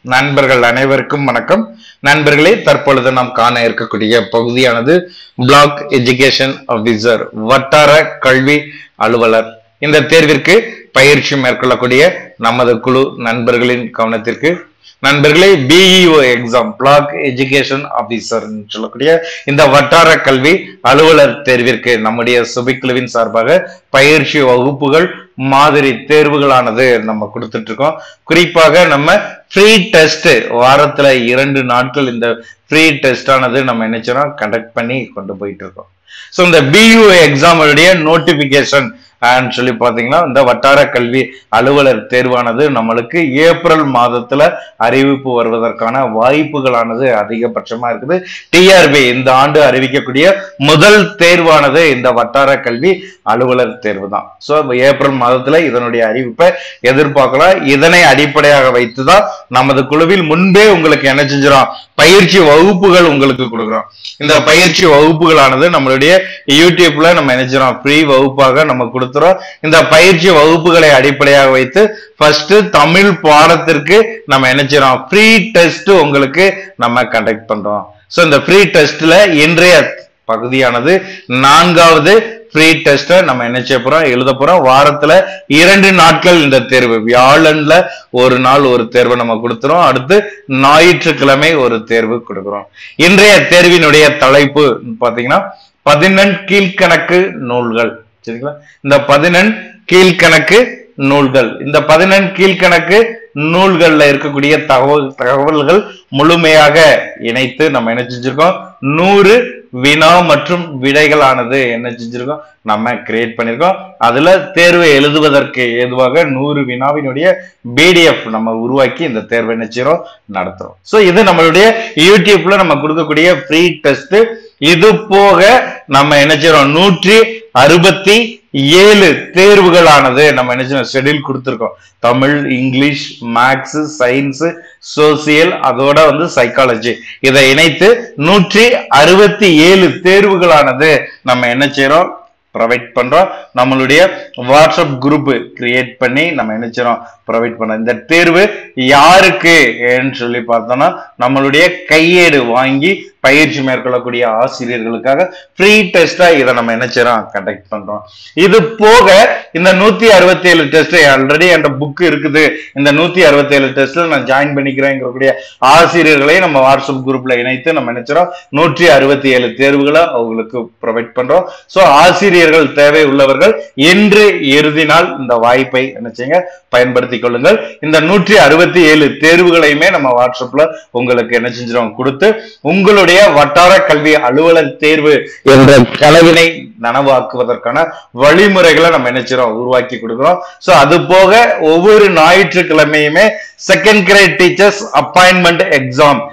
நண்பர்கள் அனைவருக்கும் வணக்கம் நண்பர்களே தற்பொழுது நாம் காண இருக்கக்கூடிய பகுதியானது பிளாக் எஜுகேஷன் ஆபீசர் வட்டார கல்வி அலுவலர் இந்த தேர்விற்கு பயிற்சி மேற்கொள்ளக்கூடிய நமது குழு நண்பர்களின் கவனத்திற்கு நண்பர்களே BEO exam block education officer சொல்லக்கூடிய இந்த வட்டார கல்வி அலுவலர் தேர்விற்கு நம்முடைய சுபிக்குழுவின் சார்பாக பயிற்சி வகுப்புகள் மாதிரி தேர்வுகளானது நம்ம கொடுத்துட்டு இருக்கோம் குறிப்பாக நம்ம ஃப்ரீ டெஸ்ட் வாரத்துல இரண்டு நாட்கள் இந்த ஃப்ரீ டெஸ்ட் ஆனது நம்ம நினைச்சோம் கண்டக்ட் பண்ணி கொண்டு போயிட்டு இருக்கோம் ஸோ இந்த பியூ எக்ஸாமுடைய நோட்டிபிகேஷன் and சொல்லி பாத்தீங்கன்னா இந்த வட்டார கல்வி அலுவலர் தேர்வானது நம்மளுக்கு ஏப்ரல் மாதத்துல அறிவிப்பு வருவதற்கான வாய்ப்புகளானது அதிகபட்சமா இருக்குது டிஆர்பி இந்த ஆண்டு அறிவிக்கக்கூடிய முதல் தேர்வானது இந்த வட்டார கல்வி அலுவலர் தேர்வு தான் ஸோ ஏப்ரல் மாதத்துல இதனுடைய அறிவிப்பை எதிர்பார்க்கலாம் இதனை அடிப்படையாக வைத்துதான் நமது குழுவில் முன்பே உங்களுக்கு என்ன செஞ்சிடும் பயிற்சி வகுப்புகள் உங்களுக்கு கொடுக்குறோம் இந்த பயிற்சி வகுப்புகளானது நம்மளுடைய யூடியூப்ல நம்ம நினைச்சிரோம் ஃப்ரீ வகுப்பாக நம்ம கொடுத்துறோம் இந்த பயிற்சி வகுப்புகளை அடிப்படையாக வைத்து ஃபர்ஸ்ட் தமிழ் பாடத்திற்கு நம்ம நினைச்சிரோம் ஃப்ரீ டெஸ்ட் உங்களுக்கு நம்ம கண்டக்ட் பண்றோம் ஸோ இந்த ஃப்ரீ டெஸ்ட்ல இன்றைய பகுதியானது நான்காவது ஃப்ரீ டெஸ்ட்டை நம்ம என்ன செய்ய போறோம் எழுத போறோம் வாரத்துல இரண்டு நாட்கள் இந்த தேர்வு வியாழன்ல ஒரு நாள் ஒரு தேர்வை நம்ம கொடுத்துறோம் அடுத்து ஞாயிற்றுக்கிழமை ஒரு தேர்வு கொடுக்குறோம் இன்றைய தேர்வினுடைய தலைப்பு பாத்தீங்கன்னா பதினெண் கீழ்கணக்கு நூல்கள் சரிங்களா இந்த பதினெண் கீழ்கணக்கு நூல்கள் இந்த பதினெண் கீழ்கணக்கு நூல்கள்ல இருக்கக்கூடிய தகவல் தகவல்கள் முழுமையாக இணைத்து நம்ம என்ன செஞ்சிருக்கோம் நூறு வினா மற்றும் விடைகளானது என்ன செஞ்சிருக்கோம் நம்ம கிரியேட் பண்ணிருக்கோம் அதுல தேர்வை எழுதுவதற்கு ஏதுவாக நூறு வினாவினுடைய பிடிஎஃப் நம்ம உருவாக்கி இந்த தேர்வை என்ன செய்யறோம் நடத்துறோம் சோ இது நம்மளுடைய யூடியூப்ல நம்ம கொடுக்கக்கூடிய ஃப்ரீ டெஸ்ட் இது போக நம்ம என்ன செய்யறோம் நூற்றி அறுபத்தி ஏழு தேர்வுகளானது நம்ம என்ன செய்யணும் ஷெடியூல் கொடுத்துருக்கோம் Tamil English maths science social அதோட வந்து சைக்காலஜி இதை இணைத்து நூற்றி அறுபத்தி ஏழு தேர்வுகளானது நம்ம என்ன செய்யறோம் ப்ரொவைட் பண்றோம் நம்மளுடைய வாட்ஸ்அப் குரூப் கிரியேட் பண்ணி நம்ம என்ன செய்யறோம் ப்ரொவைட் பண்ணோம் இந்த தேர்வு யாருக்கு ஏன்னு சொல்லி பார்த்தோம்னா நம்மளுடைய கையேடு வாங்கி பயிற்சி மேற்கொள்ளக்கூடிய ஆசிரியர்களுக்காக ஃப்ரீ டெஸ்டா இதை நம்ம என்ன செய்யறோம் கண்டக்ட் பண்றோம் இது போக இந்த நூத்தி அறுபத்தி ஏழு டெஸ்ட் ஆல்ரெடி என்ற புக் இருக்குது இந்த நூத்தி அறுபத்தி ஏழு டெஸ்ட்ல நான் ஜாயின் பண்ணிக்கிறேங்கக்கூடிய ஆசிரியர்களை நம்ம வாட்ஸ்அப் குரூப்ல இணைத்து நம்ம நினைச்சிரோம் நூற்றி அறுபத்தி ஏழு தேர்வுகளை அவங்களுக்கு ப்ரொவைட் பண்றோம் ஸோ ஆசிரியர்கள் தேவை உள்ளவர்கள் இன்று இறுதி நாள் இந்த வாய்ப்பை என்ன செய்யுங்க பயன்படுத்திக் கொள்ளுங்கள் இந்த நூற்றி அறுபத்தி ஏழு தேர்வுகளையுமே நம்ம வாட்ஸ்அப்ல உங்களுக்கு என்ன செஞ்சிடும் கொடுத்து உங்களுடைய வட்டார கல்வி அலுவலர் தேர்வு என்ற கனவினை நனவாக்குவதற்கான வழிமுறைகளை நம்ம நினைச்சிரோம் உருவாக்கி கொடுக்கிறோம் சோ அது போக ஒவ்வொரு ஞாயிற்றுக்கிழமையுமே second grade teachers appointment exam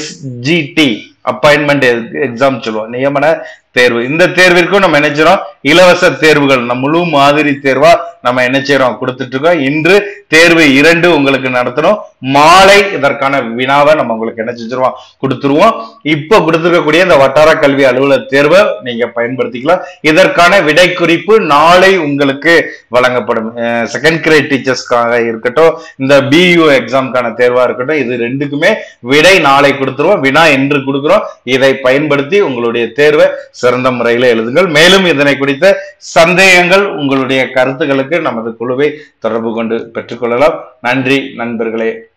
SGT appointment exam சொல்லுவோம் நியமன தேர்வு இந்த தேர்விற்கும் நம்ம என்ன செய்யறோம் இலவச தேர்வுகள் நம்ம முழு மாதிரி தேர்வா நம்ம என்ன செய்யறோம் கொடுத்துட்டு இருக்கோம் இன்று தேர்வு இரண்டு உங்களுக்கு நடத்தணும் மாலை இதற்கான வினாவை நம்ம உங்களுக்கு என்ன செஞ்சிருவோம் கொடுத்துருவோம் இப்ப கொடுத்துருக்கக்கூடிய இந்த வட்டார கல்வி அலுவலர் தேர்வை நீங்க பயன்படுத்திக்கலாம் இதற்கான விடை குறிப்பு நாளை உங்களுக்கு வழங்கப்படும் செகண்ட் கிரேட் டீச்சர்ஸ்க்காக இருக்கட்டும் இந்த பியூ எக்ஸாம்க்கான தேர்வா இருக்கட்டும் இது ரெண்டுக்குமே விடை நாளை கொடுத்துருவோம் வினா என்று கொடுக்குறோம் இதை பயன்படுத்தி உங்களுடைய தேர்வை சிறந்த முறையில் எழுதுங்கள் மேலும் இதனை குறித்த சந்தேகங்கள் உங்களுடைய கருத்துக்களுக்கு நமது குழுவை தொடர்பு கொண்டு பெற்றுக்கொள்ளலாம் நன்றி நண்பர்களே